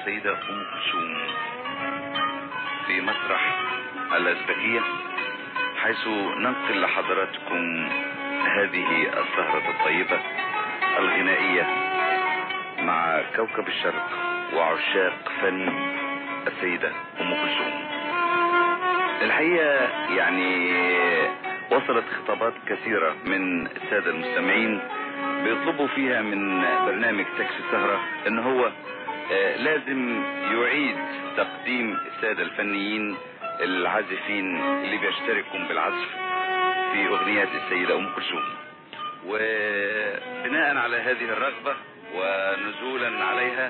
السيدة أم كلثوم في مسرح الأزبكية حيث ننقل لحضراتكم هذه السهرة الطيبة الغنائية مع كوكب الشرق وعشاق فن السيدة أم كلثوم الحقيقة يعني وصلت خطابات كثيرة من السادة المستمعين بيطلبوا فيها من برنامج تاكسي السهرة ان هو آه، لازم يعيد تقديم السادة الفنيين العازفين اللي بيشتركوا بالعزف في اغنيات السيدة ام كلثوم وبناء على هذه الرغبة ونزولا عليها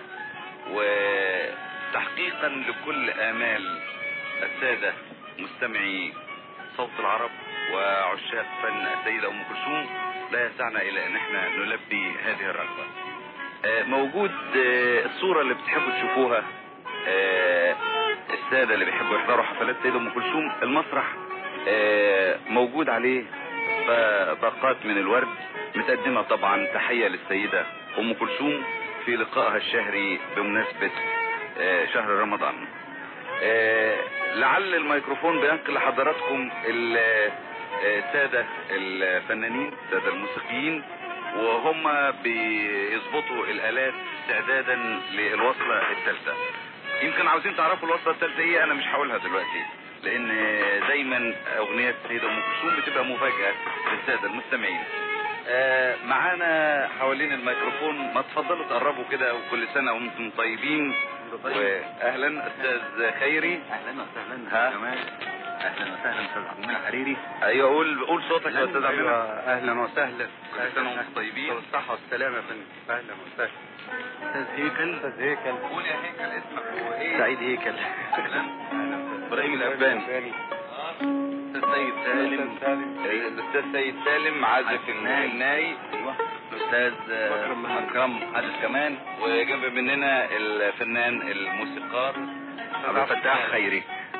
وتحقيقا لكل امال السادة مستمعي صوت العرب وعشاق فن السيدة ام كلثوم لا يسعنا الى ان احنا نلبي هذه الرغبة آه، موجود آه، الصورة اللي بتحبوا تشوفوها آه، السادة اللي بيحبوا يحضروا حفلات سيدة ام كلثوم المسرح آه، موجود عليه ب- باقات من الورد متقدمة طبعا تحية للسيدة ام كلثوم في لقائها الشهري بمناسبة آه، شهر رمضان آه، لعل الميكروفون بينقل لحضراتكم ال- آه، السادة الفنانين السادة الموسيقيين وهم بيظبطوا الآلات استعدادا للوصلة الثالثة يمكن عاوزين تعرفوا الوصلة الثالثة ايه انا مش هقولها دلوقتي لان دايما اغنيات السيدة ام كلثوم بتبقى مفاجأة للسادة المستمعين آه، معانا حوالين الميكروفون ما تفضلوا تقربوا كده وكل سنة وانتم طيبين واهلا استاذ خيري اهلا وسهلا ها؟ جمال اهلا وسهلا استاذ عبد المنعم حريري ايوه قول قول صوتك يا استاذ عبد أيوة، المنعم اهلا وسهلا كل سنة وانتم طيبين. بالصحة والسلامة يا فندم اهلا وسهلا استاذ هيكل استاذ هيكل قول يا هيكل اسمك هو ايه سعيد هيكل اهلا ابراهيم الاباني الاستاذ سيد سالم الاستاذ سيد سالم عازف الناي. الناي ايوه الاستاذ آه، مكرم. مكرم عازف كمان وجنب مننا الفنان الموسيقار عبد الفتاح خيري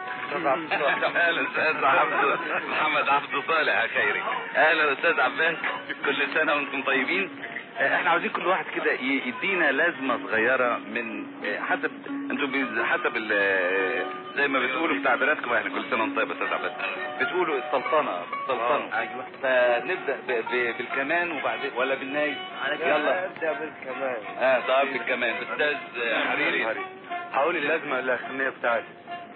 اهلا استاذ عبد محمد عبد صالح يا خيري اهلا استاذ عباس كل سنه وانتم طيبين آه، احنا عاوزين كل واحد كده ي- يدينا لازمه صغيره من آه، حسب انتوا بي- حسب ال- آه، زي ما بتقولوا في تعبيراتكم احنا كل سنه وانتم طيب يا استاذ عباس بتقولوا السلطنه السلطنه ايوه فنبدا ب- ب- بالكمان وبعدين ولا بالناي يلا ابدا بالكمان اه طب بالكمان استاذ حريري هقول اللازمة الاخرانية بتاعتي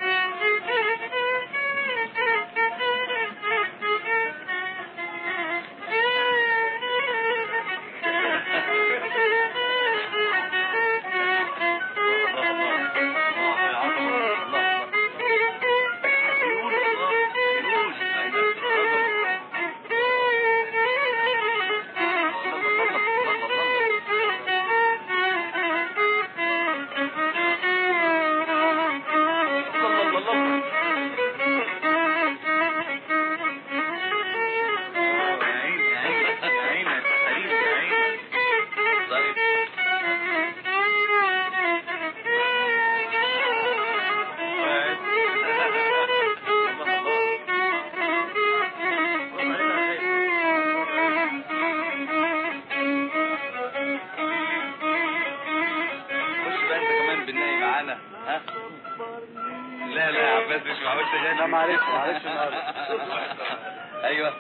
خش بقى انت كمان بالناي معانا ها لا لا يا عباس مش معقول تغني لا، معلش، معلش النهاردة. ايوه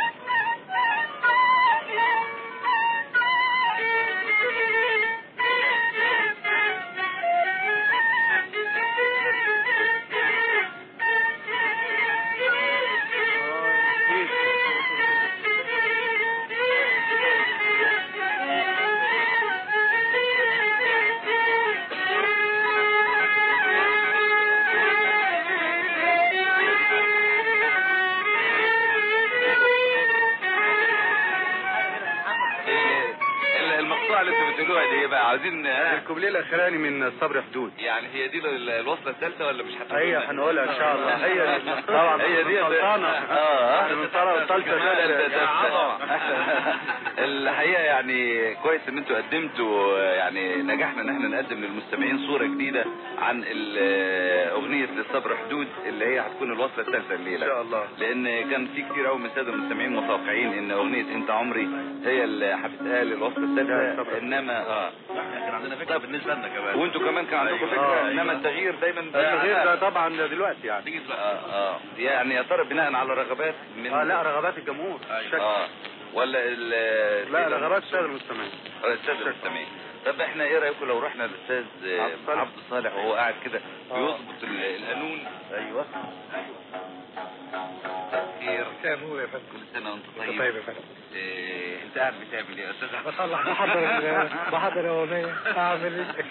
إيه، ال- المقطوعه اللي انتوا بتقولوها دي ايه بقى عاوزين ها؟ الكوبليه الاخراني من صبر حدود يعني هي دي ال- الوصله الثالثه ولا مش هتقولوا هي لنا؟ هنقولها ان شاء الله هي طبعا هي دي سلطانة اه من ترى طلت يا عظمة الحقيقه يعني كويس ان انتوا قدمتوا يعني نجحنا ان احنا نقدم للمستمعين صوره جديده عن ال- اغنيه للصبر حدود اللي هي هتكون الوصله الثالثه الليله ان شاء الله لان كان في كتير قوي من الساده المستمعين متوقعين ان اغنيه انت عمري هي اللي هتتقال الوصله لا، الثالثه طبعا. انما اه كان عندنا فكره بالنسبه لنا كمان وانتوا كمان كان عندكم أيوة. فكره آه، انما أيوة. التغيير دايما التغيير ده طبعا دلوقتي يعني تيجي اه دلوقتي اه يعني يا ترى بناء على رغبات من اه لا رغبات الجمهور أيوة. شك. اه ولا ال لا رغبات الساده المستمعين الاستاذ المستمعين طب احنا ايه رايكم لو رحنا للاستاذ آه، عبد الصالح. عبد الصالح وهو قاعد كده آه. بيظبط ال- القانون ايوه خير كان هو يا فندم كل سنه وانت طيب, طيب يا فندم إيه انت قاعد بتعمل ايه يا استاذ عبد بصلح بحضر بحضر اغنيه اعمل ايه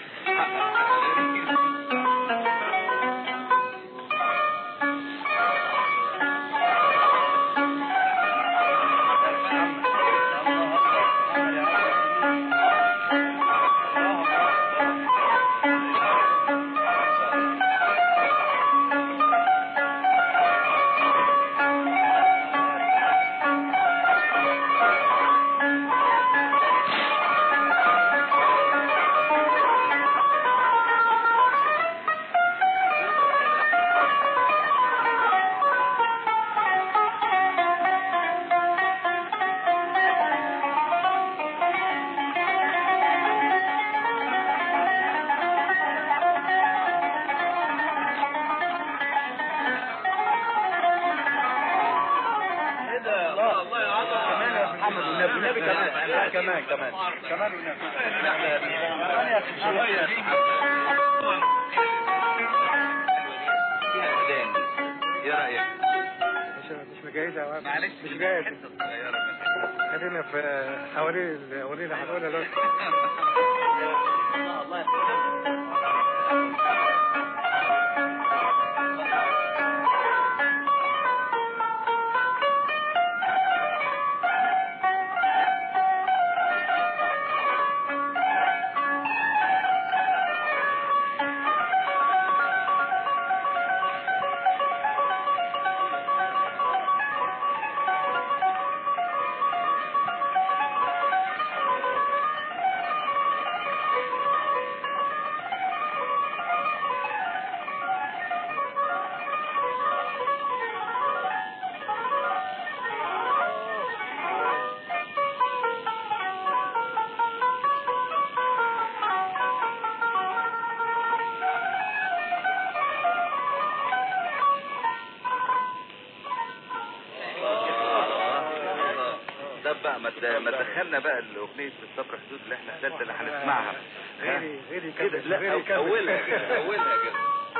الله الله يا عظمه كمان يا محمد والنبي والنبي كمان لا كمان كمان كمان والنبي كمان يا أخي شوية. فيها اذان ايه رايك مش مش مجهزة يا واد. معلش مش جاهز حته صغيره بس خلينا في حوالين الاغنيه اللي هنقولها دلوقتي طب بقى ما ت- ما دخلنا بقى الاغنيه الصبر حدود اللي احنا الثالثه اللي هنسمعها غيري غيري كده كمل لا غيري أو- كمل. اولها كده اولها كده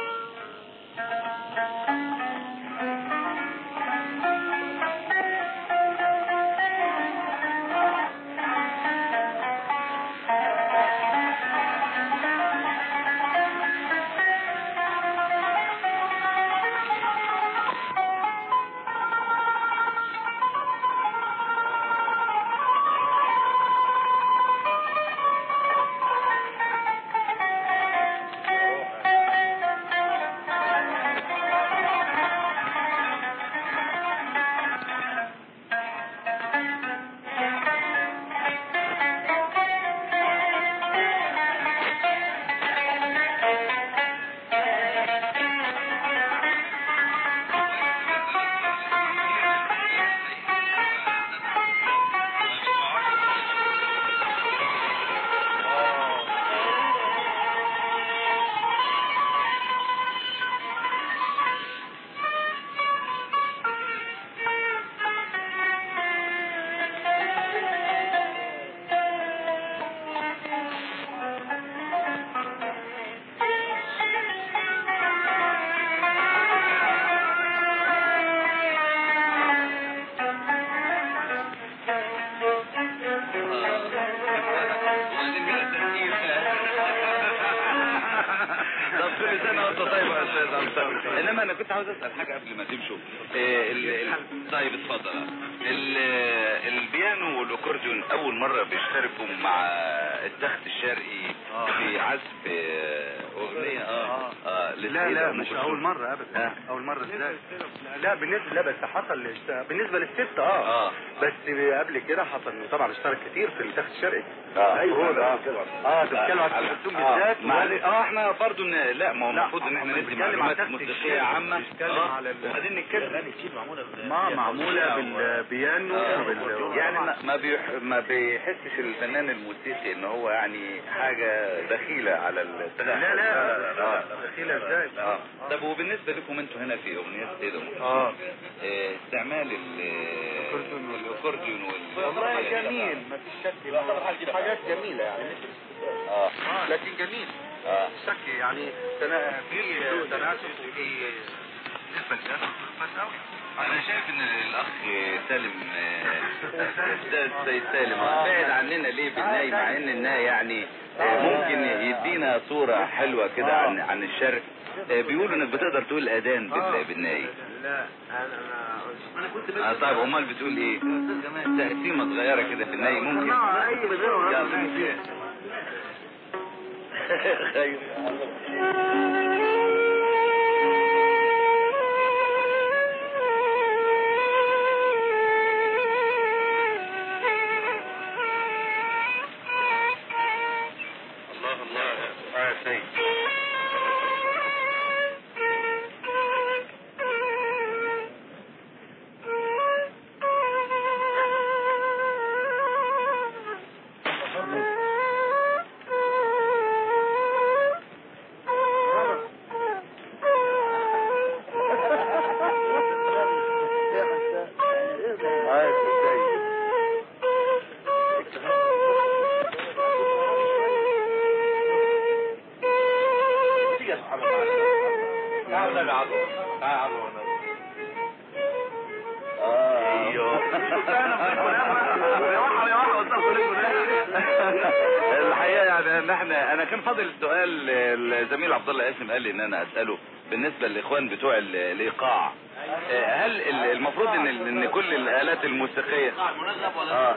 وبعدين كده التسقيف. طب كل سنه وانت طيب يا استاذ عبد الصالح. انما انا كنت عاوز اسال حاجه قبل ما تمشوا إيه ال- ال- طيب اتفضل ال- البيانو والاكورديون اول مره بيشتركوا مع التخت الشرقي آه. في عزف آه، اغنيه اه اه لا للسيدة لا أم مش كلثوم. اول مرة ابدا آه. اول مرة ازاي لا بالنسبة لا بس حصل للس- بالنسبة للست اه اه بس قبل كده حصل إنه طبعا اشترك كتير في التخت الشرقي اه ايوه هو ده اه اه بتتكلم عن ام كلثوم بالذات معلش اه احنا برضه ن... لا ما هو لا، المفروض ان احنا ندي بنتكلم عن معلومات تخت موسيقيه الشرقي، عامه بنتكلم آه، على ال- وبعدين نتكلم ما معمولة بالبيانو وبال يعني ما ما, بيح... ما بيحسش الفنان الموسيقي ان هو يعني حاجه دخيله على التخت لا لا اه دخيلة ازاي اه طب وبالنسبه لكم انتوا هنا في اغنيه سيدة ام كلثوم اه آه، استعمال ال- الاكورديون وال والله جميل ما فيش شك حاجات جميلة يعني اه لكن جميل اه شك يعني تنا- في تناسق وفي نسبة لده انا شايف ان الاخ سالم آه، استاذ سيد سالم آه، بعد عننا ليه بالناي مع ان الناي يعني آه، ممكن يدينا صورة حلوة كده عن عن الشرق آه، بيقولوا انك بتقدر تقول اذان بال- بالناي لا انا انا كنت آه طيب امال بتقول ايه تقسيمة صغيرة كده في الناي ممكن اي غيره يلا. خير الله الله اه سيد عايز سيد الحقيقه يعني ان احنا انا كان فاضل سؤال الزميل عبد الله قاسم قال لي ان انا اساله بالنسبه للاخوان بتوع ال- الايقاع آه، هل ال- المفروض ان ال- ان كل الالات الموسيقيه اه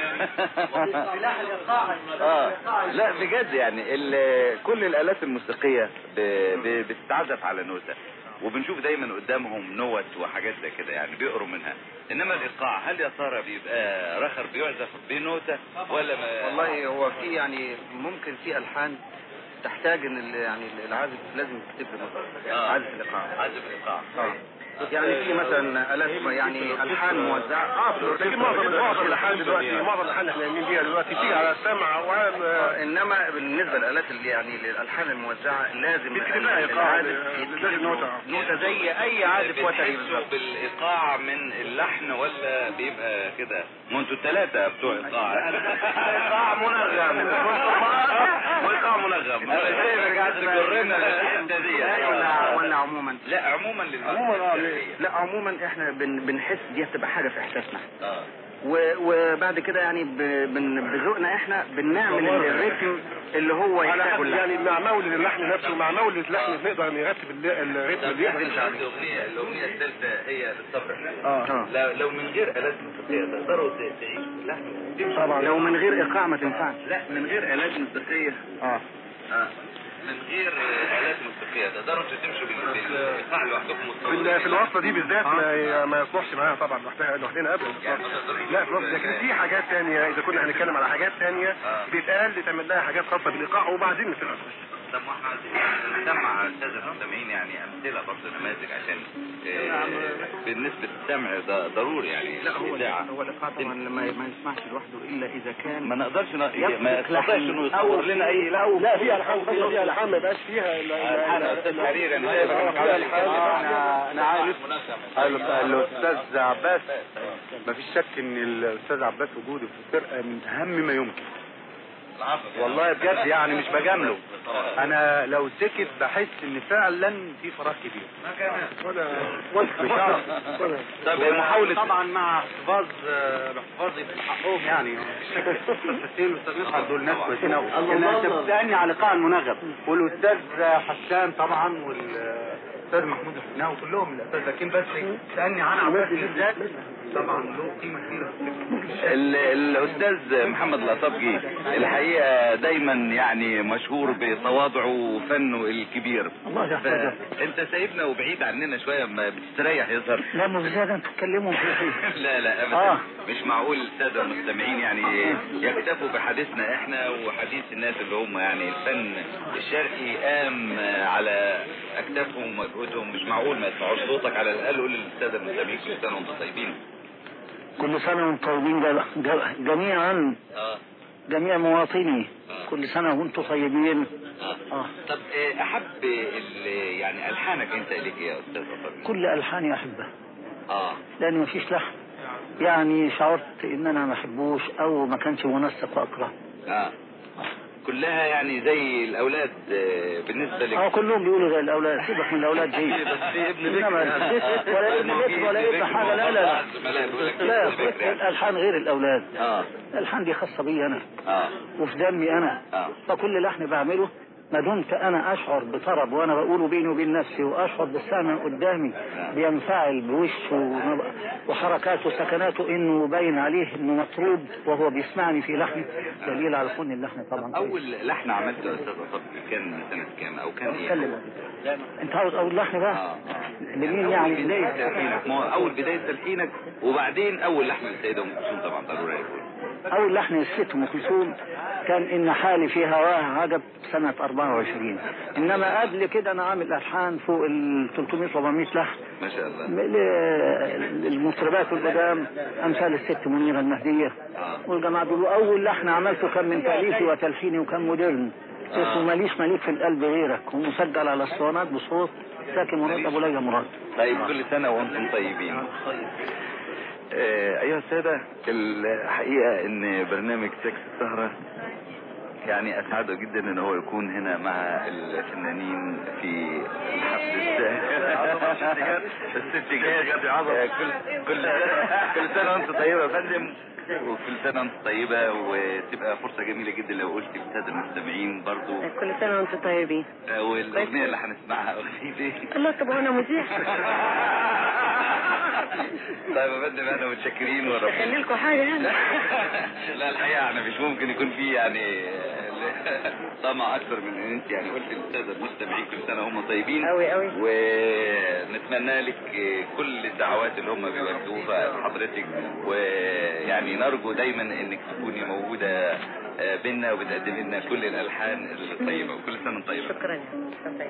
اه لا بجد يعني ال- كل الالات الموسيقيه ب- ب- بتتعزف على نوتة وبنشوف دايما قدامهم نوت وحاجات زي كده يعني بيقروا منها انما الايقاع هل يا ترى بيبقى رخر بيعزف بنوتة ولا ما والله هو في يعني ممكن في الحان تحتاج ان ال- يعني العازف لازم يكتب له آه. عازف الايقاع عزف الايقاع اه يعني في مثلا الات يعني الحان موزعه اه في لكن الأوركسترا معظم كده. معظم الالحان دلوقتي معظم الالحان اللي احنا قايمين بيها دلوقتي بتيجي على السمع وعلى آه، انما بالنسبه للالات اللي يعني للالحان الموزعه لازم بيكتب لها ايقاع العازف لازم يكتب له نوتة. نوتة زي اي عازف وتري بتحسوا بالظبط بالايقاع من اللحن ولا بيبقى كده ما انتوا الثلاثه بتوع ايقاع ايقاع منغم وايقاع منغم انا شايف رجعت تجرنا للحته دي ولا ولا عموما لا عموما عموما اه للموسيقى لا عموما احنا بن بنحس دي هتبقى حاجه في احساسنا اه و- وبعد كده يعني ب- بن- بذوقنا احنا بنعمل الريتم اللي هو على يحتاجه حسب اللحن. يعني مع مولد اللحن نفسه مع مولد اللحن نقدر نرتب الل- الريتم طب اللي يقدر يمكن يمشي عليه الاغنيه الاغنيه الثالثه هي للصبر اه لو لو من غير الات موسيقيه تقدروا ت- تعيشوا اللحن تمشوا طبعا لو من غير ايقاع ما تنفعش لا من غير الات موسيقيه اه اه من غير آه، الات موسيقيه تقدروا انتوا تمشوا بال- بالايقاع لوحدكم في ال- في الوصفه دي بالذات ما ما يصلحش معاها طبعا لوحدها لوحدنا ابدا يعني ما تقدروش لا في الوصفة لكن في حاجات تانية اذا كنا هنتكلم على حاجات تانية آه. بيتقال تعمل لها حاجات خاصه بالايقاع وبعدين نتكلم طب ما احنا عايزين نسمع الساده المستمعين يعني امثله برضه نماذج عشان آه، بالنسبه للسمع ده ضروري يعني لا هو الإذاعة. هو الايقاع طبعا ما ما يسمعش لوحده الا اذا كان ما نقدرش ن... ما يمسك يستطيعش لحن انه يصور لنا اي لا لا في الحان خاصه فيها الحان ما يبقاش فيها الحان يا استاذ حرير انا آه، فيها الحان انا انا عارف الاستاذ عباس ما فيش شك ان الاستاذ عباس وجوده في الفرقه من اهم ما يمكن والله بجد يعني مش بجامله انا لو سكت بحس ان فعلا في فراغ كبير ولا مش عارف طب ومحاولة طبعا مع احتفاظ الاحتفاظ بحقهم يعني الشيخ الاستاذ دول ناس كويسين قوي انت بتسالني على الايقاع المنغم والاستاذ حسان طبعا وال الاستاذ محمود الحناوي كلهم الاستاذ لكن بس سالني عن عباس بالذات طبعا له قيمه كبيره ال- الاستاذ محمد الأصابجي الحقيقه دايما يعني مشهور بتواضعه وفنه الكبير الله يحفظك. انت سايبنا وبعيد عننا شويه ما بتستريح يظهر لا مش زيادة تتكلموا في لا لا ابدا آه. مش معقول الساده المستمعين يعني يكتفوا بحديثنا احنا وحديث الناس اللي هم يعني الفن الشرقي قام على اكتافهم ومجهودهم مش معقول ما يسمعوش صوتك على الاقل قول للساده المستمعين كل سنه وانتم طيبين كل سنة وانتم طيبين جل- جل- جميعا اه جميع مواطني آه. كل سنة وانتم طيبين اه اه طب آه، احب ال- يعني الحانك انت ليك إيه يا استاذ أصابي؟ كل ألحاني أحبها اه لأن مفيش لحن يعني شعرت إن أنا ما أحبوش أو ما كانش منسق وأكره اه كلها يعني زي الاولاد آه، بالنسبه لك أو كلهم بيقولوا زي الأولاد سيبك من الأولاد دي بس في ابن بكر إنما ولا ابن بكر ولا ابن حاجة لا لا لا لا بيقول لك لا ابن بكر يعني. الألحان غير الأولاد اه الألحان دي خاصة بي أنا اه وفي دمي أنا اه فكل لحن بعمله ما دمت انا اشعر بطرب وانا بقوله بيني وبين نفسي واشعر بالسامع قدامي بينفعل بوشه ونب- وحركاته وسكناته انه باين عليه انه مطرود وهو بيسمعني في لحن دليل على كون اللحن طبعا كويس. اول لحن عملته يا استاذ صبري كان سنه كام او كان ايه اتكلم انت عاوز اول لحن بقى اه لمين أول يعني بدايه تلحينك ما هو اول بدايه تلحينك وبعدين اول لحن للسيده ام كلثوم طبعا ضروري يكون اول لحن الست ام كلثوم كان ان حالي في هواها عجب سنه 24 انما قبل كده انا عامل الحان فوق ال 300 400 لحن ما شاء الله ل- للمطربات القدام امثال الست منيره المهديه اه والجماعه دول اول لحن عملته كان من تاليفي وتلحيني وكان مودرن اسمه ماليش مليك في القلب غيرك ومسجل على اسطوانات بصوت ساكن مراد ابو ليلى مراد طيب كل سنة وانتم طيبين آه، ايها السادة الحقيقة ان برنامج سكس السهرة يعني اسعده جدا ان هو يكون هنا مع الفنانين في الحفل الساهر الست جاد آه، كل كل كل سنة وانت طيبة يا فندم وكل سنة وانت طيبة وتبقى فرصة جميلة جدا لو قلت للسادة المستمعين برضو كل سنة وانتم طيبين آه، والاغنية اللي هنسمعها اغنية ايه؟ الله طب وانا مذيع طيب يا فندم احنا متشكرين وربنا خلي لكم حاجة يعني لا الحقيقه احنا مش ممكن يكون في يعني طمع اكثر من ان انت يعني قلت للساده المستمعين كل سنه هم طيبين أوي أوي. ونتمنى لك كل الدعوات اللي هم بيوجهوها لحضرتك ويعني نرجو دايما انك تكوني موجوده بينا وبتقدمي لنا كل الالحان الطيبه وكل سنه وانت طيبه شكرا شكرا.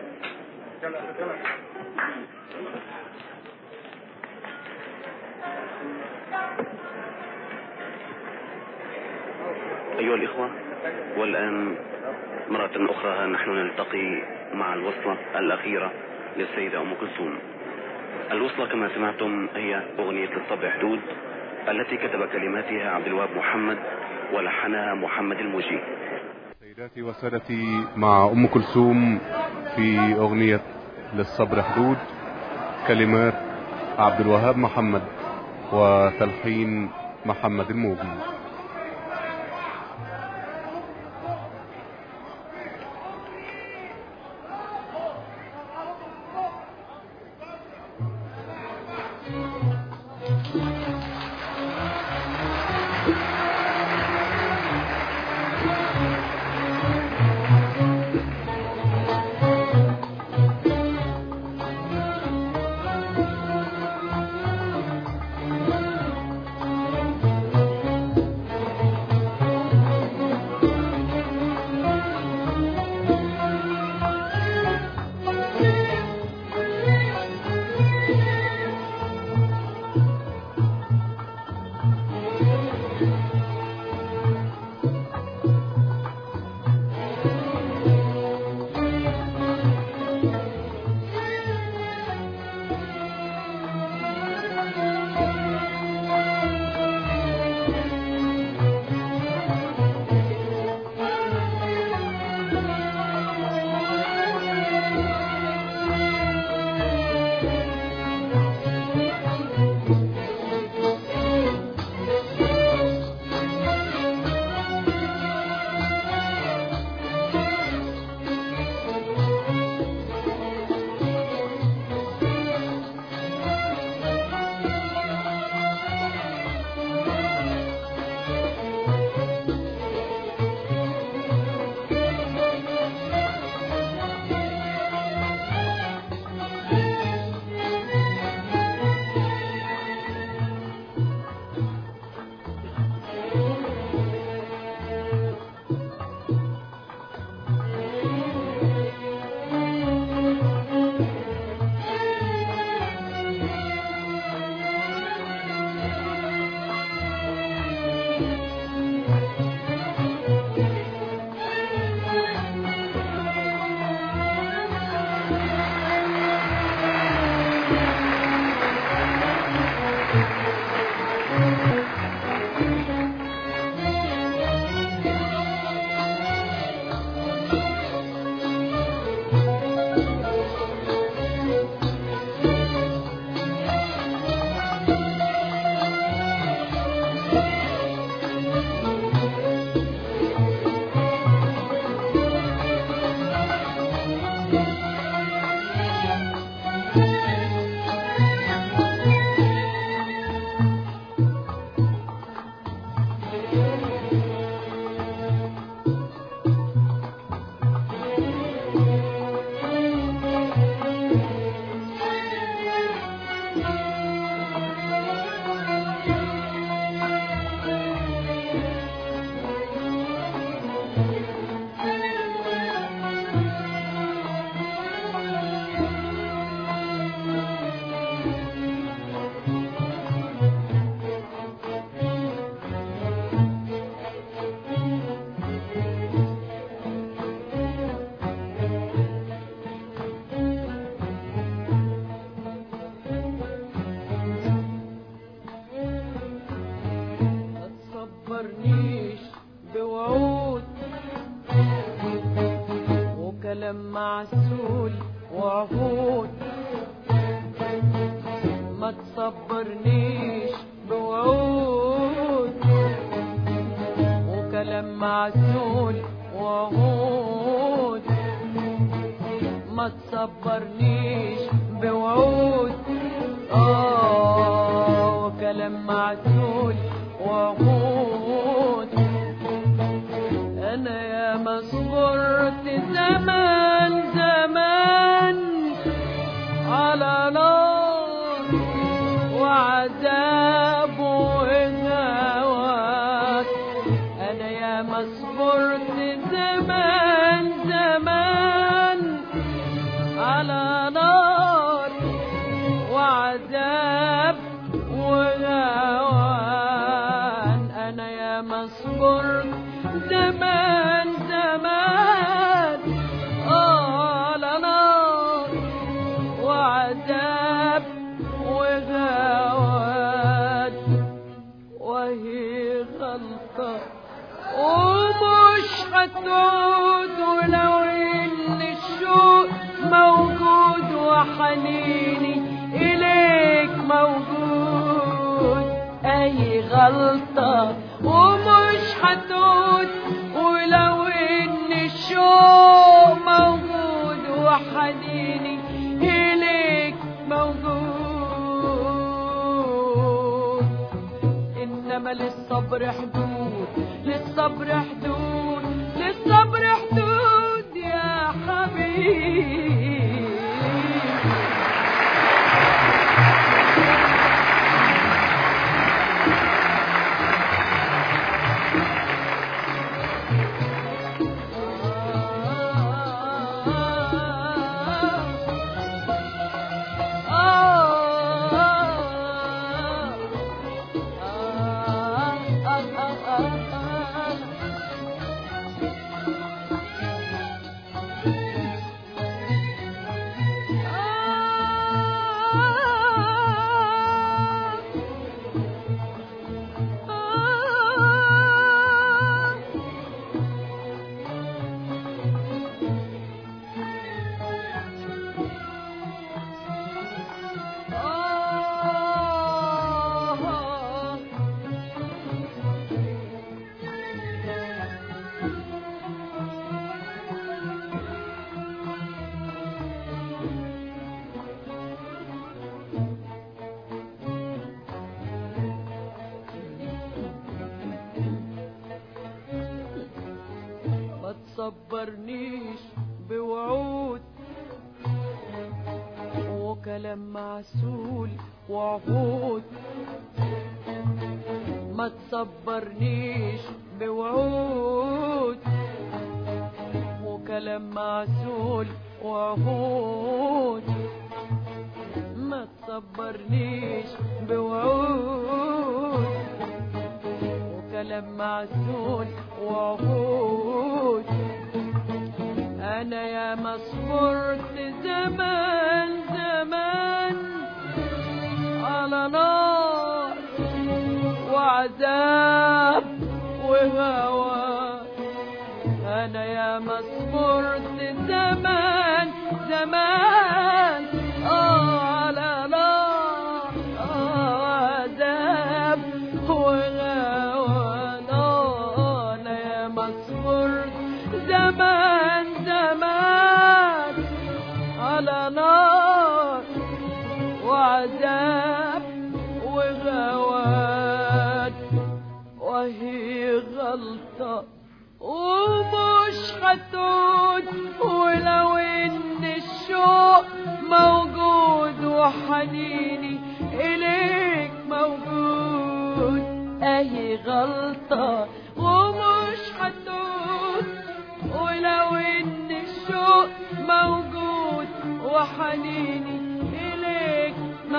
أيها الإخوة والآن مرة أخرى نحن نلتقي مع الوصلة الأخيرة للسيدة أم كلثوم الوصلة كما سمعتم هي أغنية للطبع حدود التي كتب كلماتها عبد الوهاب محمد ولحنها محمد الموجي سيداتي وسادتي مع أم كلثوم في أغنية للصبر حدود كلمات عبد الوهاب محمد وتلحين محمد الموجي ما تصبرنيش بوعود وكلام معسول وعهود ما تصبرنيش بوعود وكلام معسول وعهود ما تصبرنيش بوعود اه وكلام معسول وعهود انا يا ما صبرت زمان زمان على نار وعذاب وهواك انا يا ما صبرت زمان زمان على نار وعذاب وهوان انا يا مصبر زمان زمان على نار وعذاب وهوان وهي غلطة ومش هتعود ولو ان الشوق موجود وحنيني اليك موجود اي غلطة ومش هتعود ولو ان الشوق موجود وحنيني اليك موجود انما للصبر حدود للصبر حدود للصبر حدود يا حبيبي ما تصبرنيش بوعود وكلام معسول وعهود ما تصبرنيش بوعود وكلام معسول وعهود ما تصبرنيش بوعود وكلام وكلام معسول وعهود انا يا مصبرت زمان زمان على نار وعذاب وهوى انا يا مصبرت زمان زمان آه على نار آه عذاب وغوى انا يا مصبرت زمان زمان على نار وعذاب وغوان وهي غلطة ومش هتعود ولو ان الشوق موجود وحنيني اليك موجود اهي غلطة ومش هتعود ولو ان الشوق موجود وحنيني اليك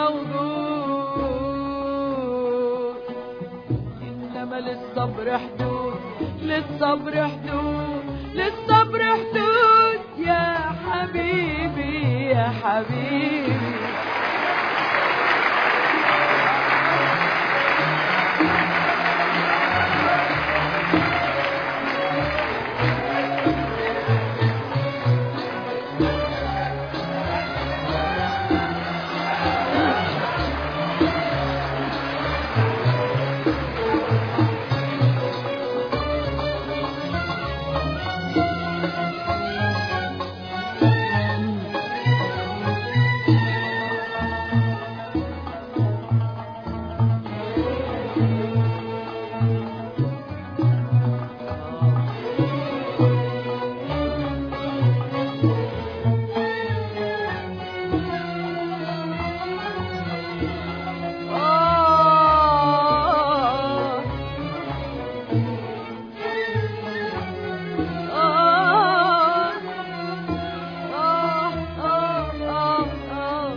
موجود انما للصبر حدود للصبر حدود للصبر حدود يا حبيبي يا حبيبي آه آه آه آه آه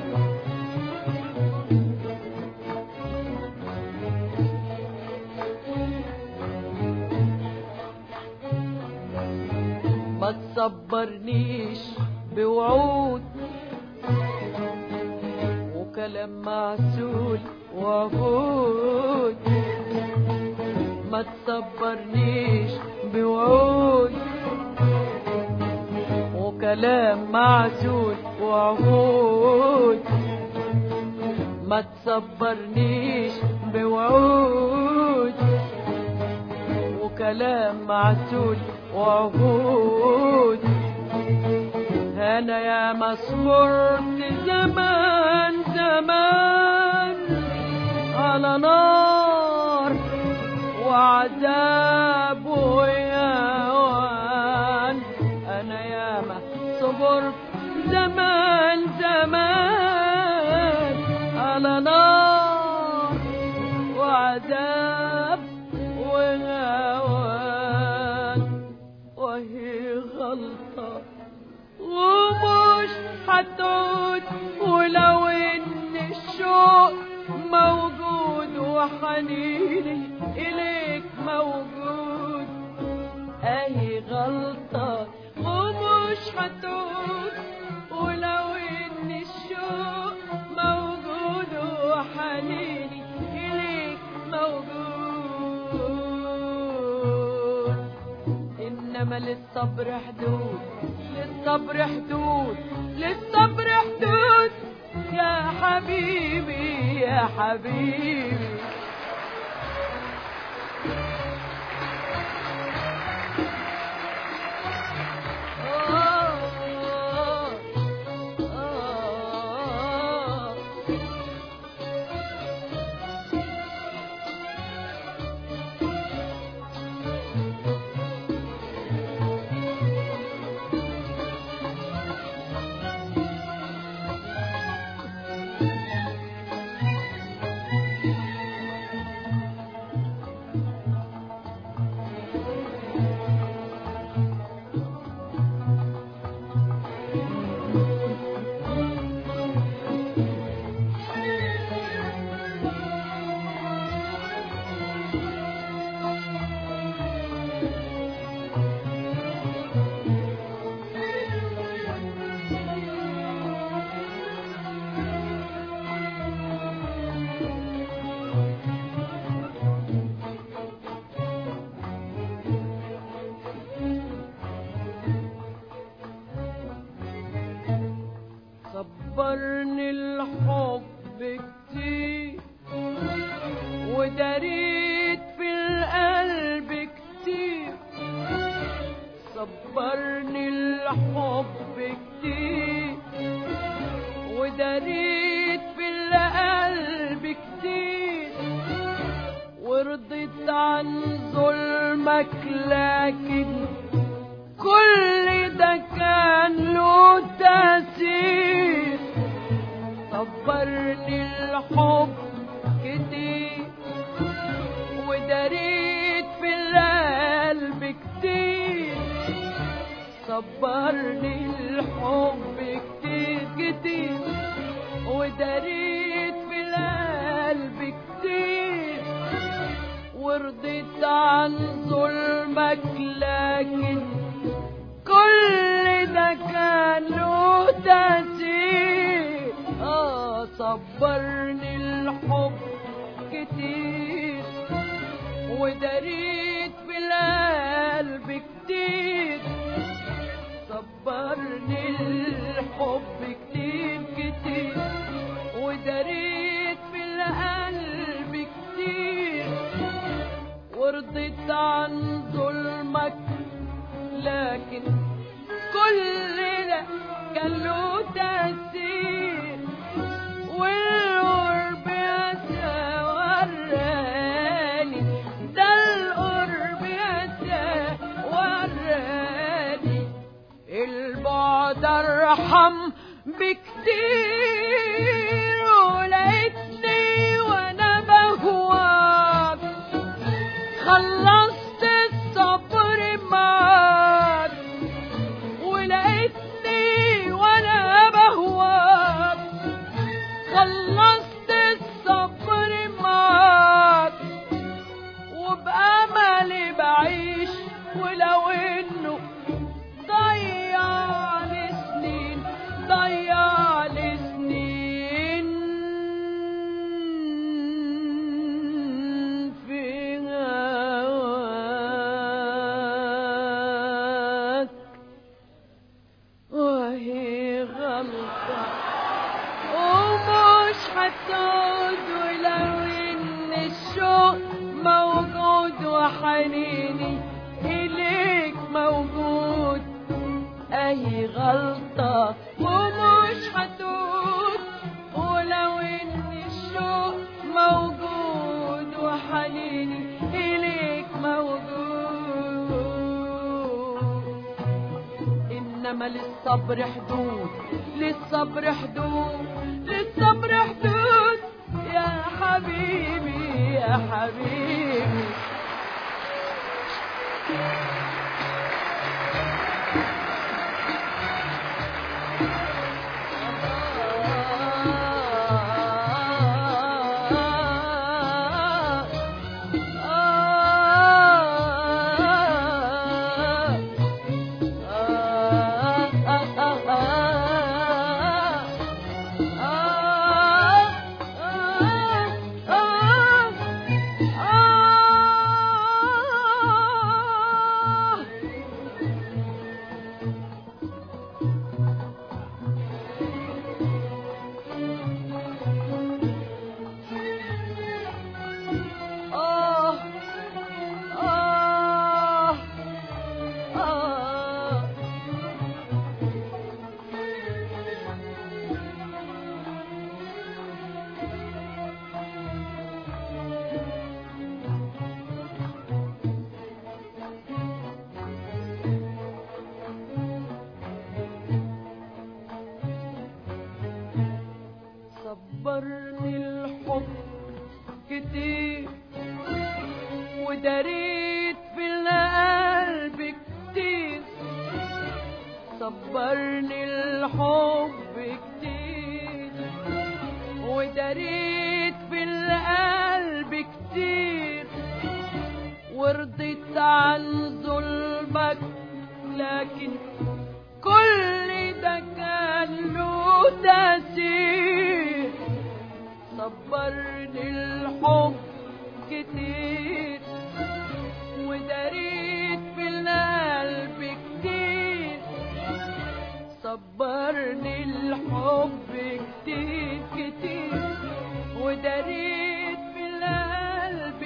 ما تصبرنيش بوعود وكلام معسول وعهود ما تصبرنيش بوعود وكلام معسول وعهود ما تصبرنيش بوعود وكلام معسول وعهود انا يا مصبرت زمان زمان على نار وعذاب ويوان انا يا ما صبرت زمان زمان على نار وعذاب وهوان وهي غلطة ومش هتعود ولو ان الشوق موجود وحنيني اليك موجود اهي غلطة ومش هتعود ولو ان الشوق موجود وحنيني اليك موجود انما للصبر حدود للصبر حدود للصبر حدود يا حبيبي يا حبيبي آه آه وداريت في القلب كتير صبرني الحب كتير وداريت في القلب كتير ورضيت عن ظلمك لكن كل ده كان له تأثير صبرني الحب كتير وداريت في القلب كتير صبرني الحب كتير كتير وداريت في القلب كتير ورضيت عن ظلمك لكن كل ده كان له تأثير اه صبرني الحب كتير وداريت في القلب كتير صبرني الحب كتير كتير وداريت في القلب كتير ورضيت عن ظلمك لكن كل ده كان له تأثير والقرب يسا وراني ده القرب يسا وراني البعد ارحم بكتير ولقيتني وانا بهواك خلصت الصبر معاك ولقيتني وانا بهواك خلصت الصبر معاك وبأملي بعيش ولو انه ضيع لي سنين ضيع لي سنين في هواك وهي غلطة ومش هتعود ولو ان الشوق موجود وحنيني اليك موجود اي غلطة ومش هتعود ولو ان الشوق موجود وحنيني اليك موجود انما للصبر حدود للصبر حدود للصبر حدود يا حبيبي يا حبيبي آه آه آه صبرني الحب كتير وداريت في القلب كتير صبرني الحب كتير وداريت في القلب كتير ورضيت عن ظلمك لكن كل ده كان له تأثير صبرني الحب كتير وداريت في القلب كتير صبرني الحب كتير كتير وداريت في القلب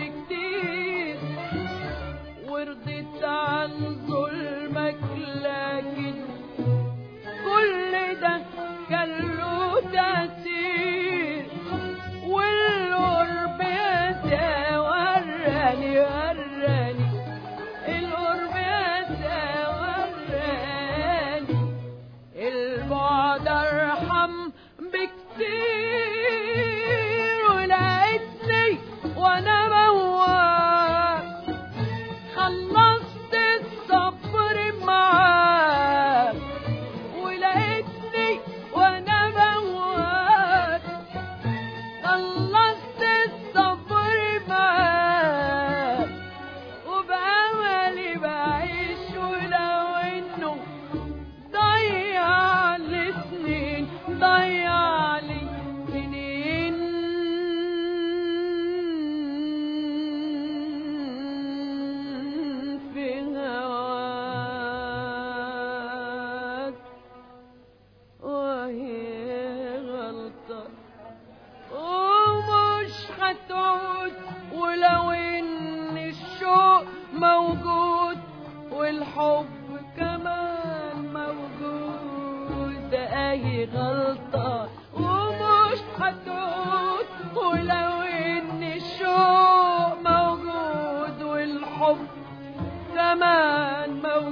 الحب كمان موجود اهي غلطة ومش هتعود ولو ان الشوق موجود والحب كمان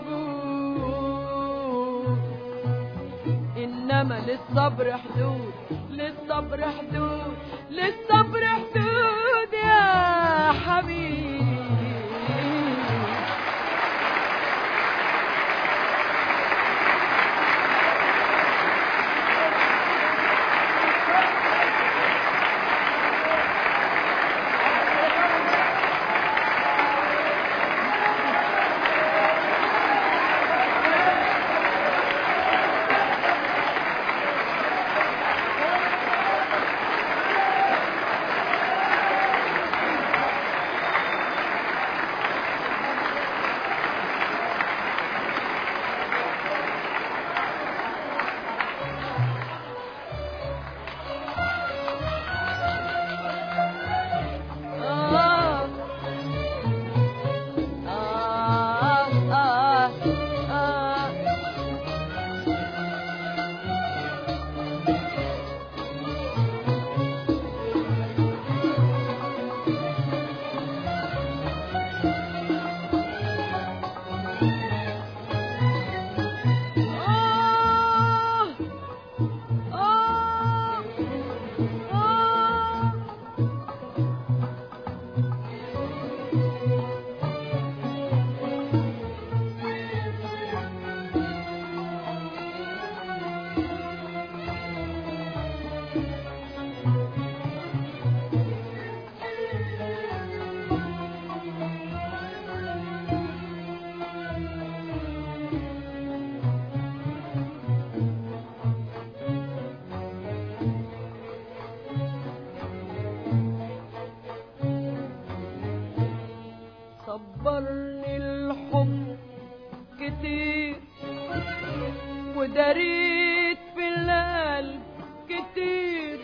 موجود انما للصبر حدود للصبر حدود للصبر حدود يا حبيبي آه آه آه آه آه آه آه صبرني الحب كتير وداريت في القلب كتير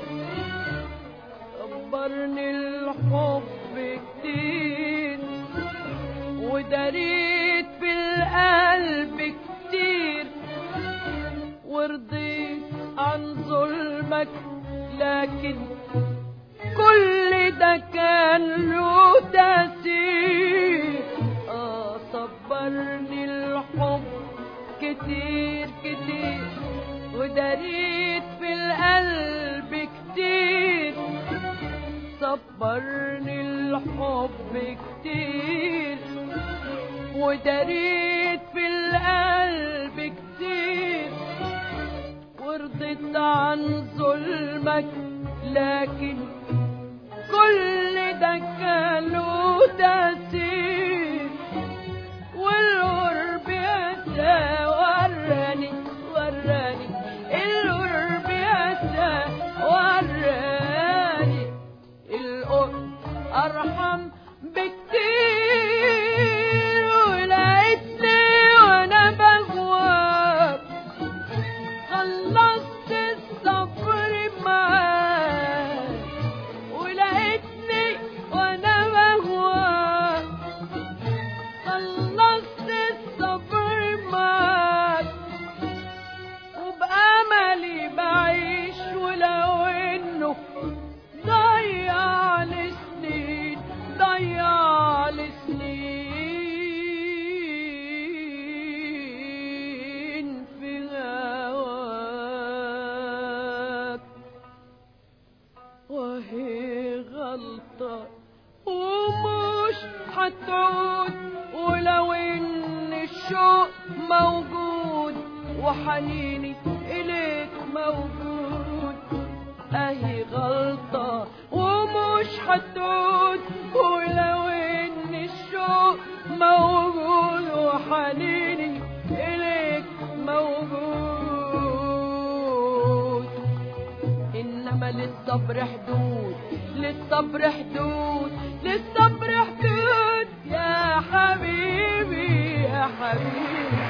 صبرني الحب كتير وداريت في القلب كتير ورضيت عن ظلمك لكن كل ده كان له تأثير آه صبرني الحب كتير كتير وداريت في القلب كتير صبرني الحب كتير وداريت في القلب كتير ورضيت عن ظلمك لكن كل ده كان له تأثير والقرب يسا وراني وراني القرب يسا وراني القرب أرحم بكتير ولقيتني وأنا بغواب خلصت الصبر معاك ولقيتني وانا بهواك خلصت الصبر معاك وبأملي بعيش ولو انه ضيع لي سنين ضيع لي سنين في هواك وهي غلطة ومش هتعود ولو ان الشوق موجود وحنيني اليك موجود اهي غلطة ومش هتعود ولو ان الشوق موجود وحنيني اليك موجود انما للصبر حدود للصبر حدود للصبر حدود يا حبيبي يا حبيبي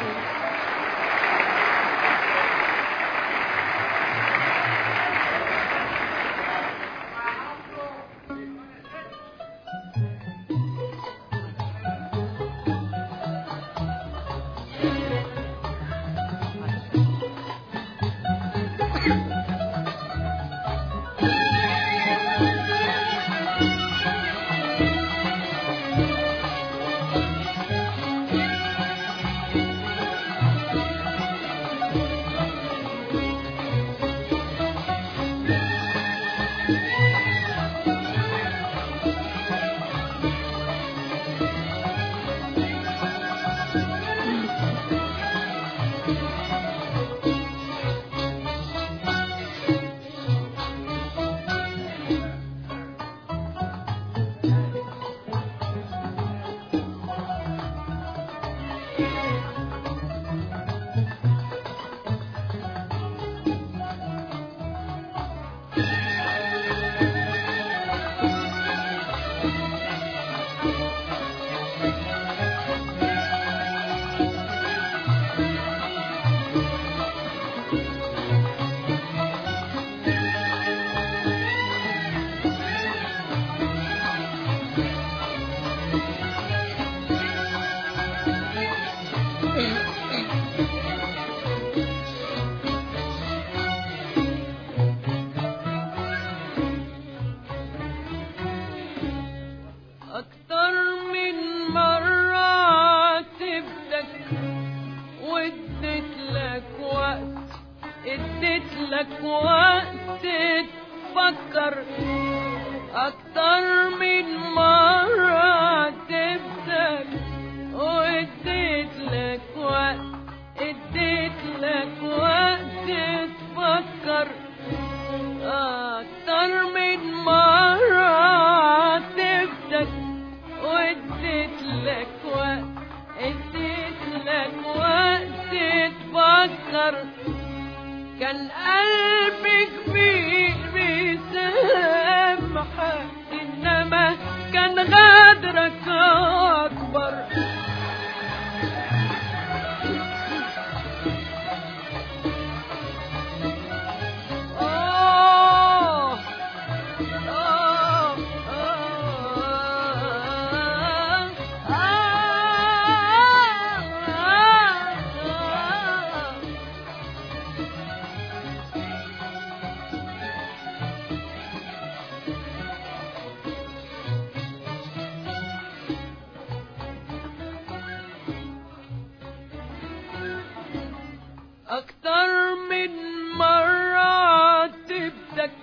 أكتر من مرة عاتبتك واديت لك وقت اديت لك وقت تفكر أكتر من مرة عاتبتك واديت لك وقت اديت لك وقت تفكر أكتر من مرة عاتبتك واديت لك وقت اديت لك وقت تفكر كان قلبي كبير بيسامحك انما كان غدرك اكبر آه آه آه آه أكتر من مرة عاتبتك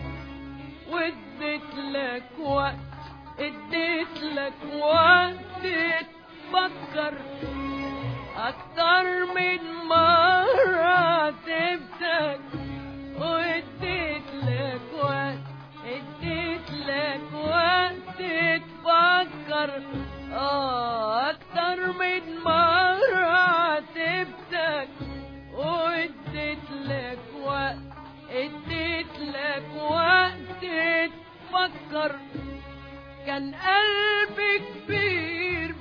واديت لك وقت اديت لك وقت تفكر أكتر من مرة عاتبتك واديت لك وقت اديت لك وقت تفكر آه أكتر من مرة عاتبتك واديت لك وقت اديت لك وقت تفكر كان قلبي كبير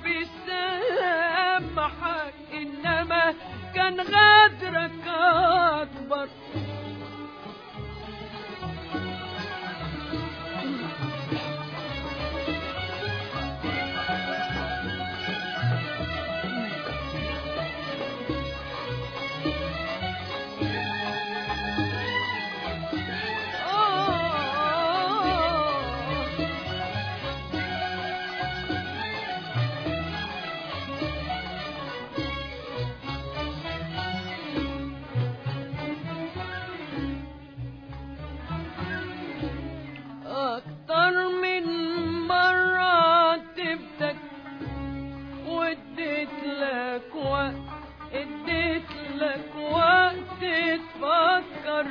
بيسامحك انما كان غدرك اكبر آه أكتر من مرة تبتك واديت لك وقت اديت لك وقت تفكر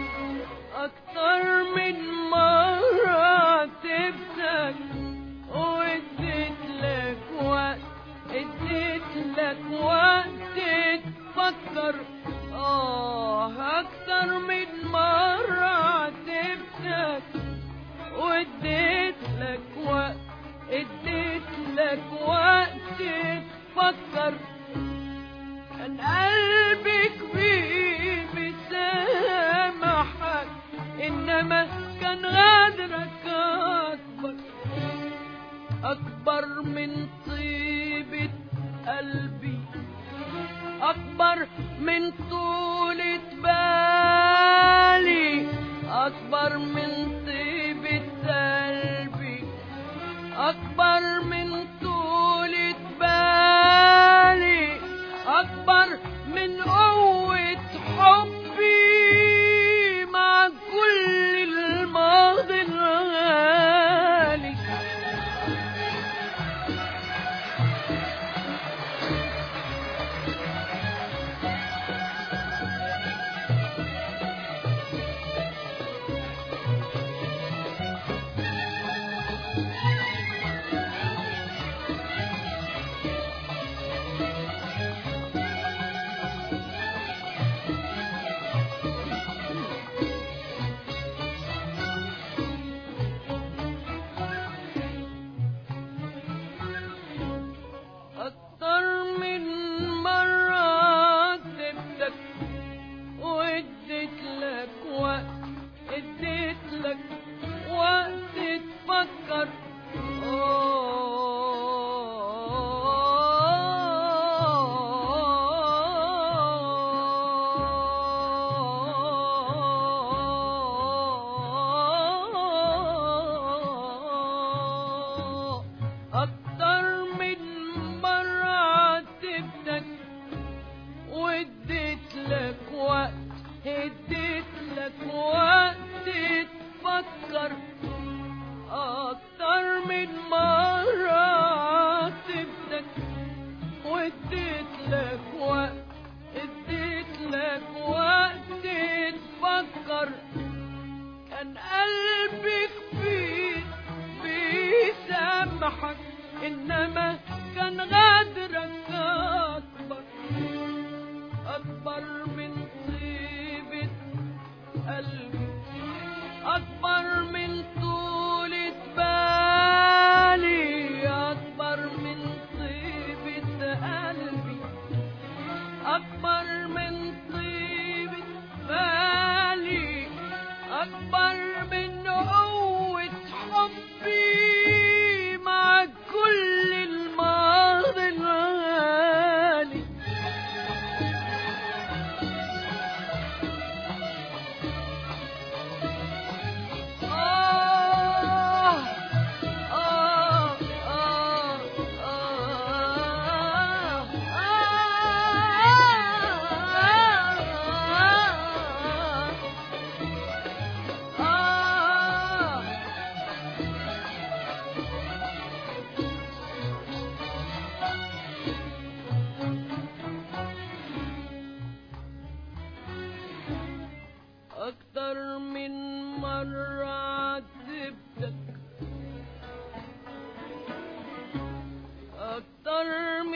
أكتر من مرة تبتك واديت لك وقت اديت لك وقت تفكر آه أكتر من مرة عاتبتك واديت لك وقت اديت لك وقت تفكر كان قلبي كبير بيسامحك انما كان غدرك اكبر اكبر من طيبة قلبي اكبر من طولة بالي اكبر من طيبة قلبي اكبر من طولة بالي اكبر من قوة حبي مع كل الماضي الغالي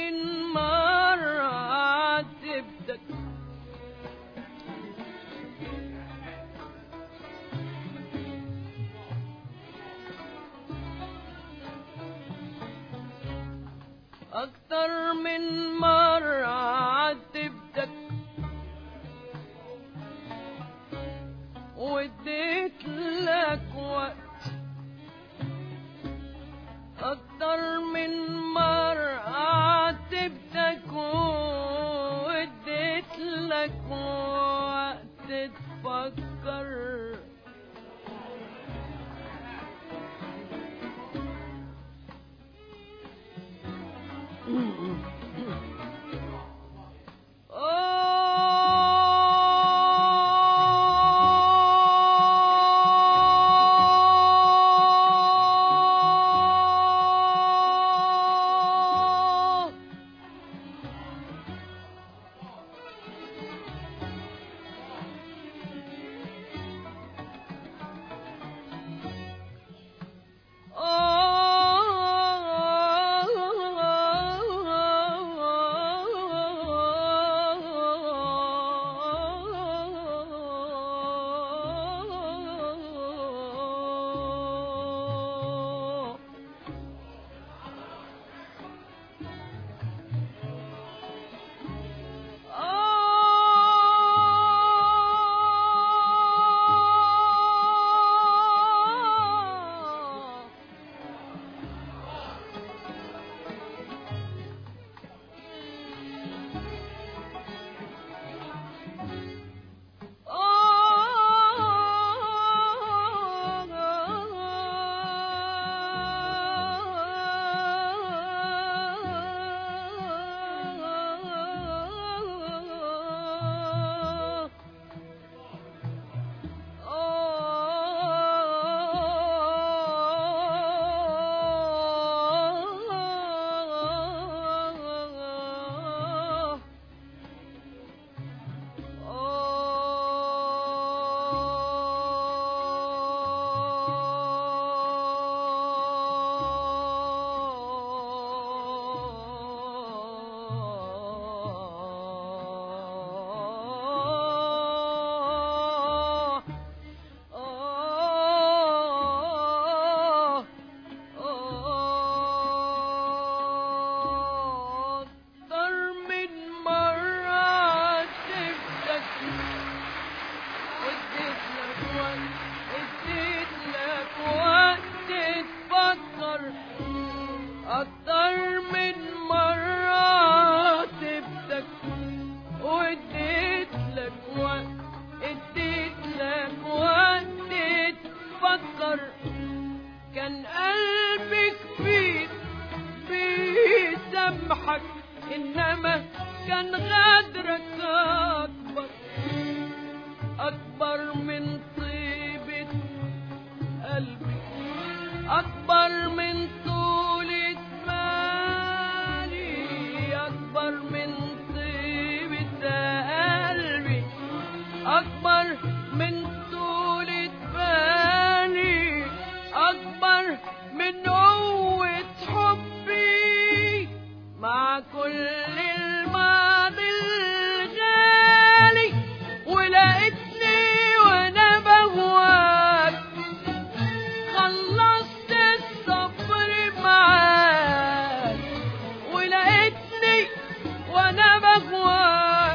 من مرة عاتبتك أكتر من مرة عاتبتك واديت لك وقت أكتر من مرة عاتبتك واديت لك وقت تفكر Oh أكتر من مرة تبتك اديت لك وقت اديت لك وقت تفكر أكتر من مرة تبتك واديت لك وقت اديت لك وقت تفكر كان قلبك فيك بيسامحك انما كان غدرك اكبر اكبر من طيبة قلبي اكبر من طولة بالي اكبر من طيبة قلبي اكبر من طولة بالي اكبر من قوة حبي مع كل الماضي الغالي ولقيتني وانا بهواك خلصت الصبر معاك ولقيتني وانا بهواك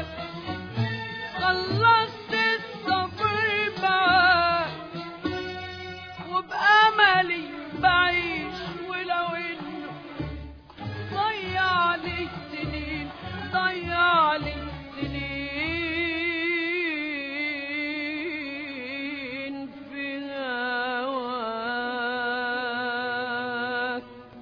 خلصت الصبر معاك وبأملي بعيش ولو انه ضيع لي سنين ضيع لي سنين في هواك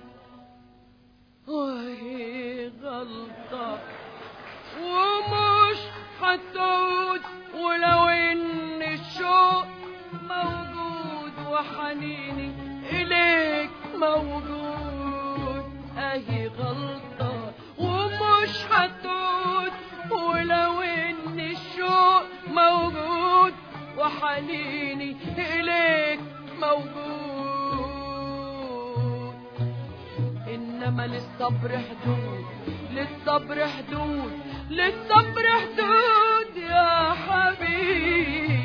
وهي غلطة ومش هتعود ولو ان الشوق موجود وحنيني اليك موجود اهي غلطة ومش هتعود ولو ان الشوق موجود وحنيني اليك موجود انما انما للصبر حدود للصبر حدود للصبر حدود يا حبيبي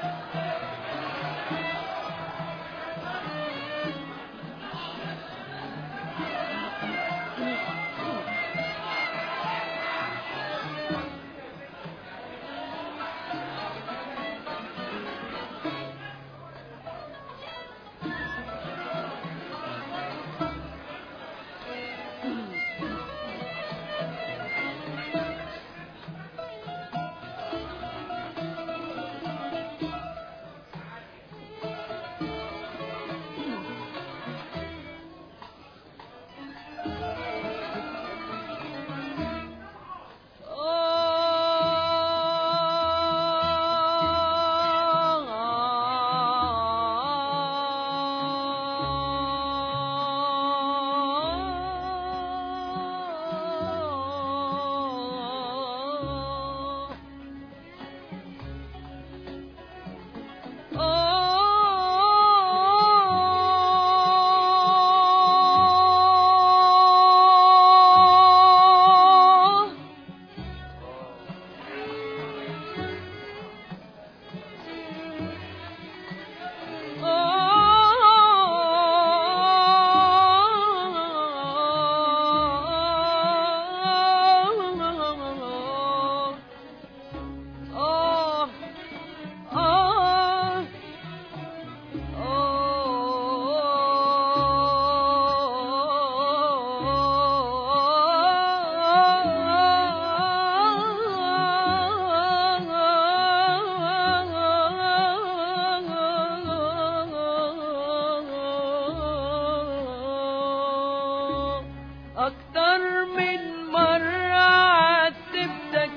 أكتر من مرة عاتبتك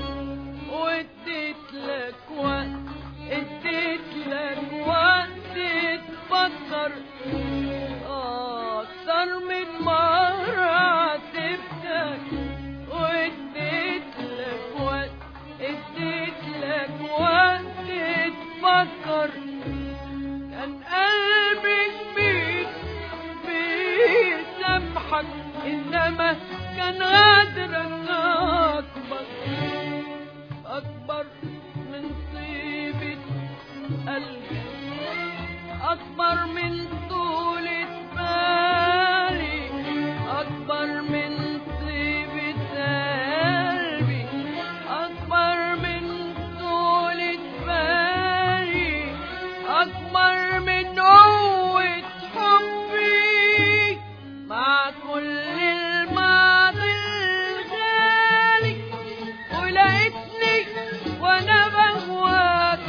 واديت لك وقت اديت لك وقت تفكر آه، أكتر من مرة عاتبتك واديت لك وقت اديت لك وقت تفكر كان قلبي كبير بيسامحك انما كان غدرك اكبر اكبر من طيبة قلبي اكبر من طولة بالي اكبر من طيبة قلبي اكبر من طولة بالي اكبر من قوة حبي مع كل الماضي الغالي ولقيتني وانا بهواك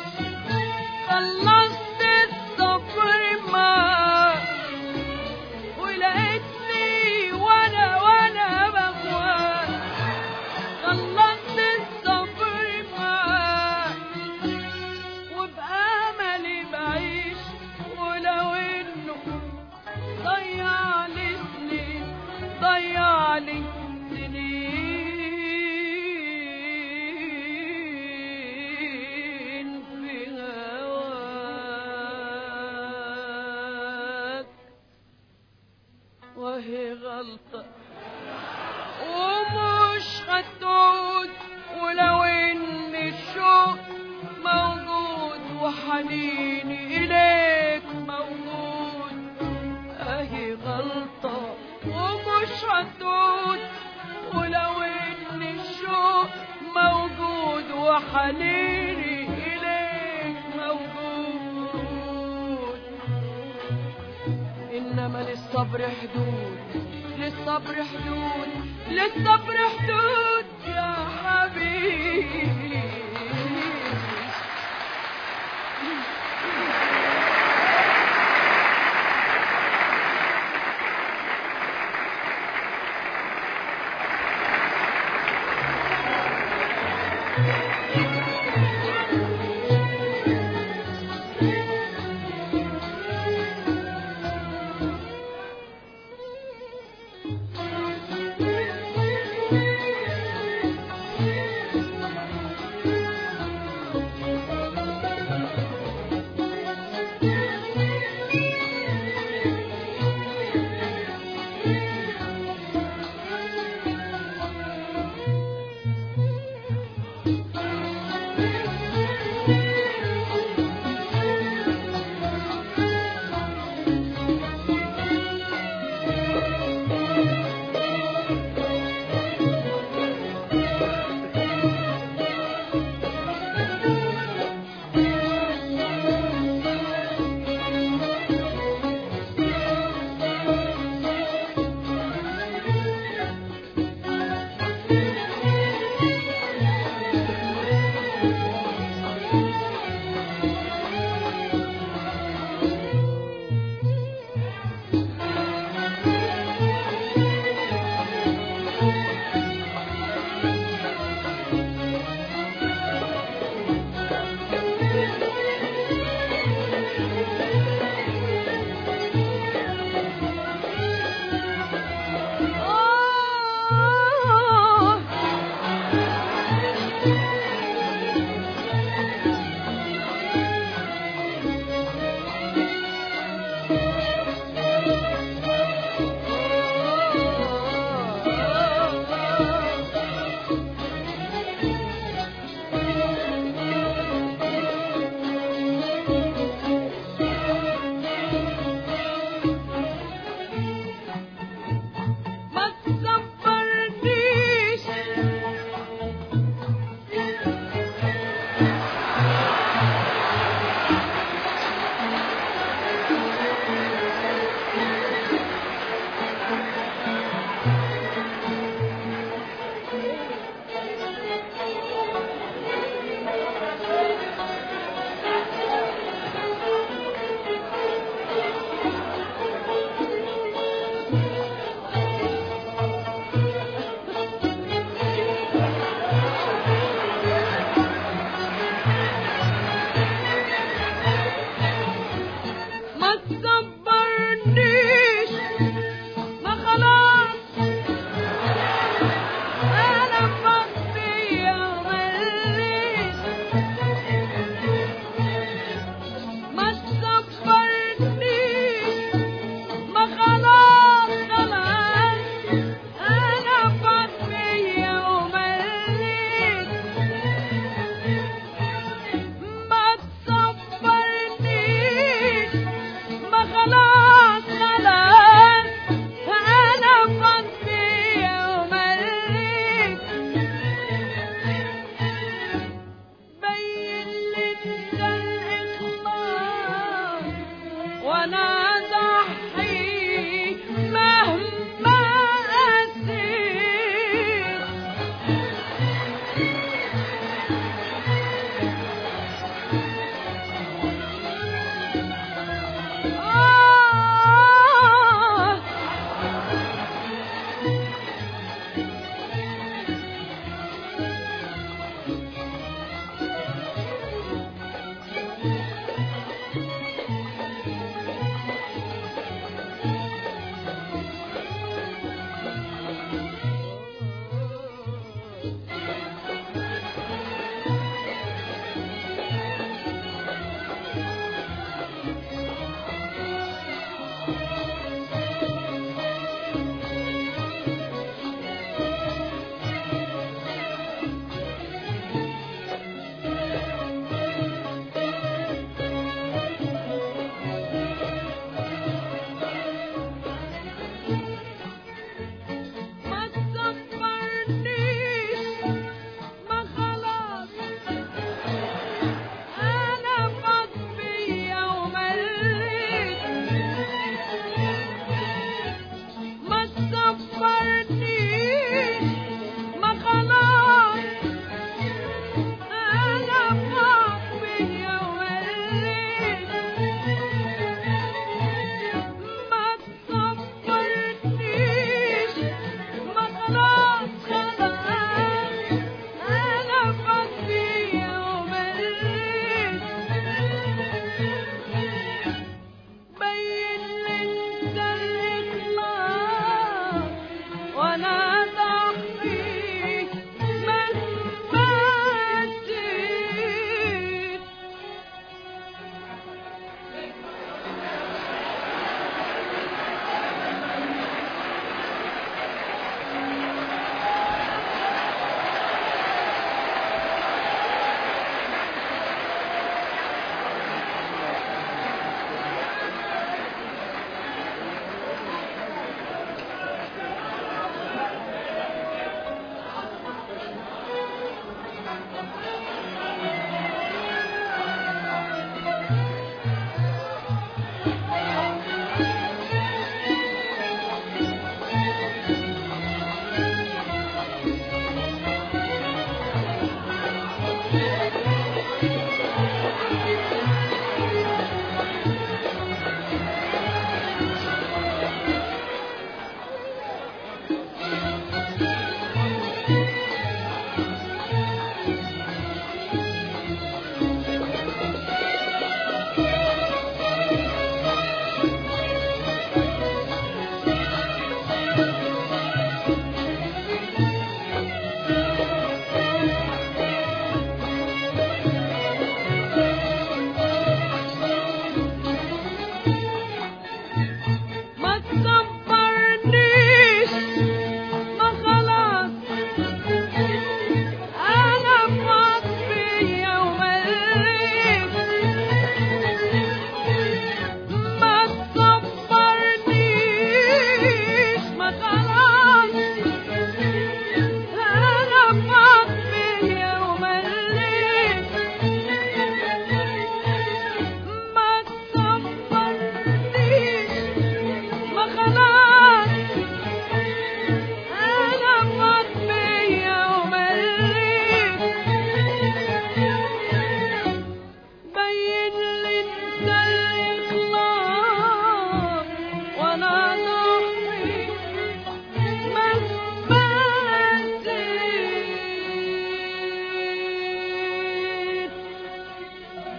خلصت الصبر معاك ولقيتني وانا وانا بهواك خلصت الصبر معاك وبأملي بعيش ولو انه ضيع لي سنين ضيع لي سنين في هواك وهي غلطة ومش هتعود ولو ان الشوق موجود وحنيني اليك موجود اهي غلطة ومش هتعود ولو ان الشوق موجود وحنيني اليك موجود انما للصبر حدود للصبر حدود للصبر حدود يا حبيبي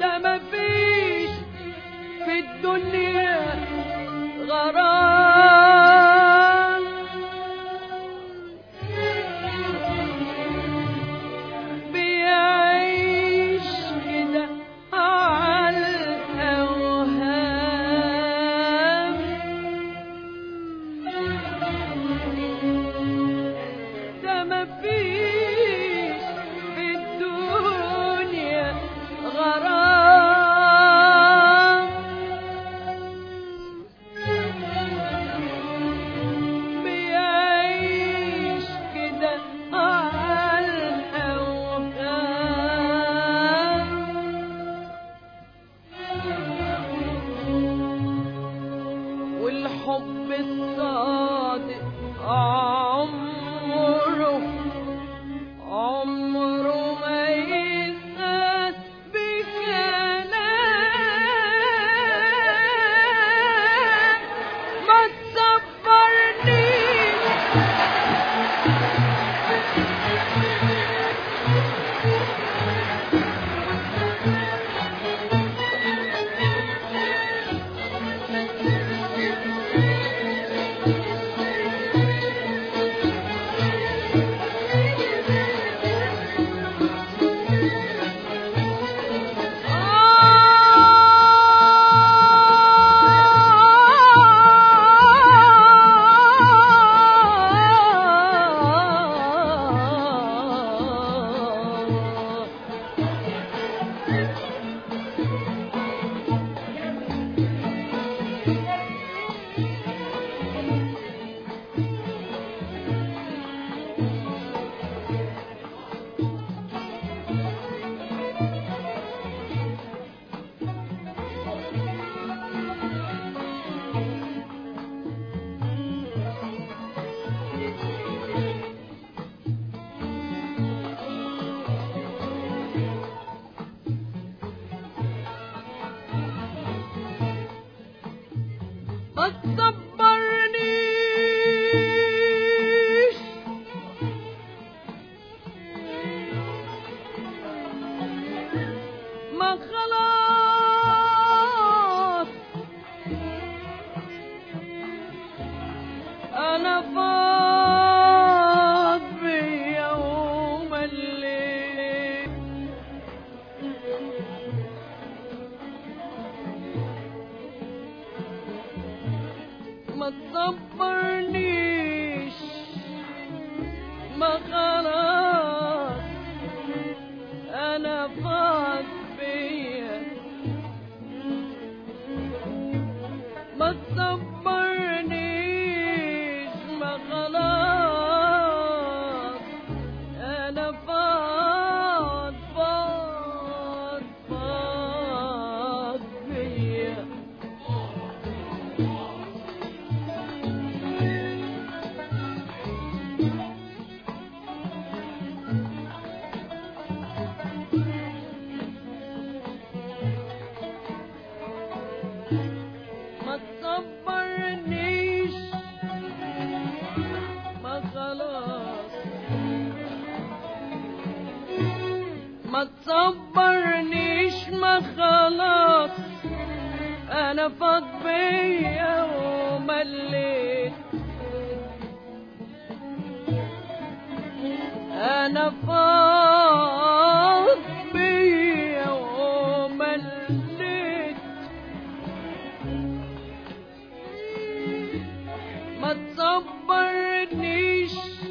ده مفيش في الدنيا غرام بيعيش كده على الأوهام ده مفيش في الدنيا غرام بيعيش كده على الأوهام والحب الصادق عمره عمره ما يسعد بكلام ما تصبرنيش ما تصبرنيش ما خلاص انا فاض بيوم الليل ما تصبرنيش ما خلاص انا فاض بيا ما تصبرنيش ما خلاص انا فاض فاض فاض بيا ما تصبرنيش ما خلاص ما تصبرنيش ما خلاص انا فاض بيا ومليت انا فاض بيا ومليت ما تصبرنيش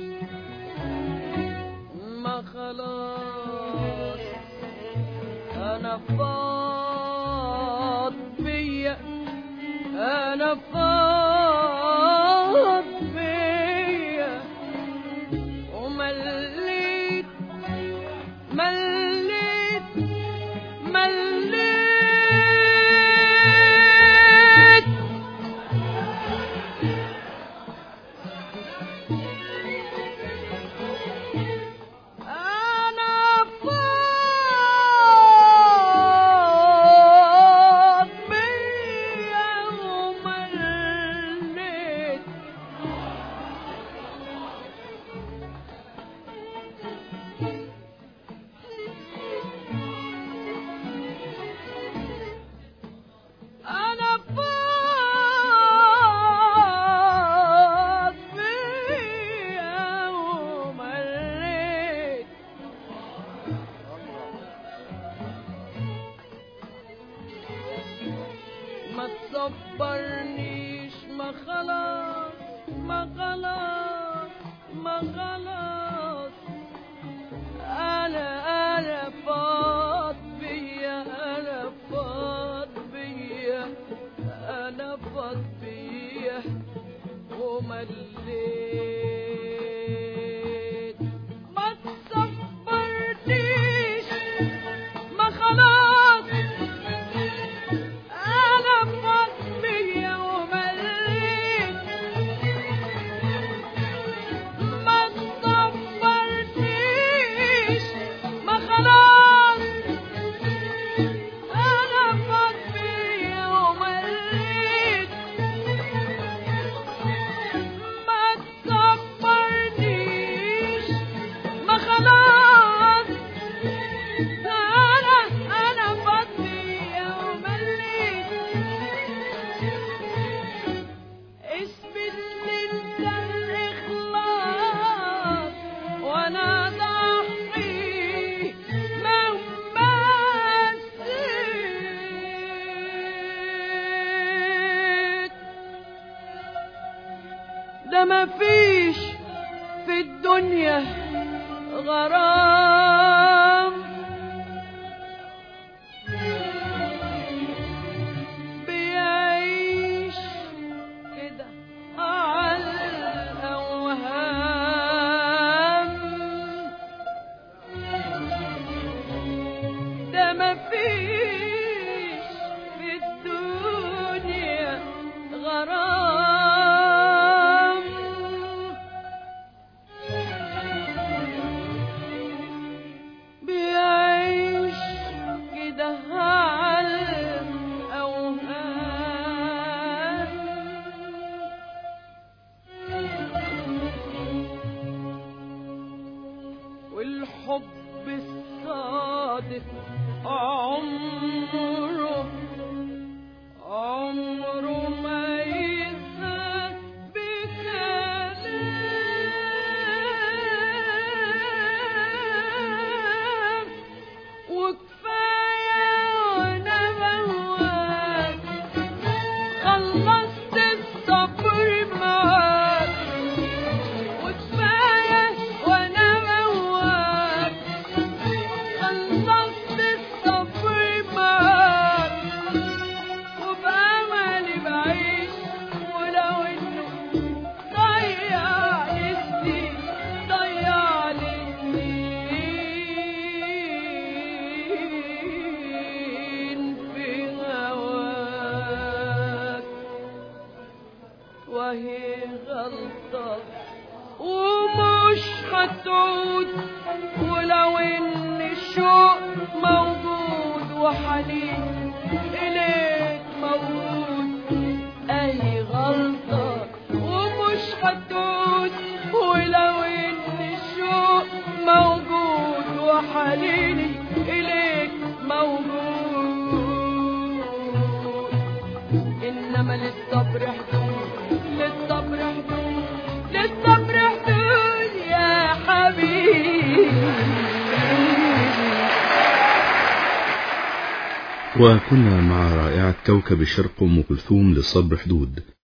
ما خلاص انا فاض بيا انا فاض بيا ومليت مليت مليت أنا فاض بيا ومليت ما تصبرنيش ما خلاص ما خلاص ما خلاص انا انا فاض بيا انا فاض بيا انا فاض بيا ومليت ما تصبرنيش ما خلاص انا فاض بيا ومليت ما تصبرنيش ما خلاص انا فاض بيا ومليت ما تصبرنيش ما خلاص انا انا فاض بيا ومليت اثبت لي انت الاخلاص وانا ضحي مهما نسيت ده مفيش في الدنيا غرام بيعيش كده على الأوهام ده مفيش في الدنيا غرام بيعيش كده على الأوهام والحب الصادق عمره عمره ما يزهق بكلام وكفاية وانا بهواك خلصت الصبر معاك وكفاية وانا بهواك خلصت الصبر معاك وبأملي بعيش ولو انه ضيع لي سنين ضيع لي سنين في هواك وهي غلطة ومش هتعود ولو ان الشوق موجود وحنين اليك موجود اي غلطة ومش هتعود ولو ان الشوق موجود وحنيني اليك موجود انما للصبر حدود للصبر حدود للصبر حدود يا حبيبي وكنا مع رائعة كوكب الشرق أم كلثوم للصبر حدود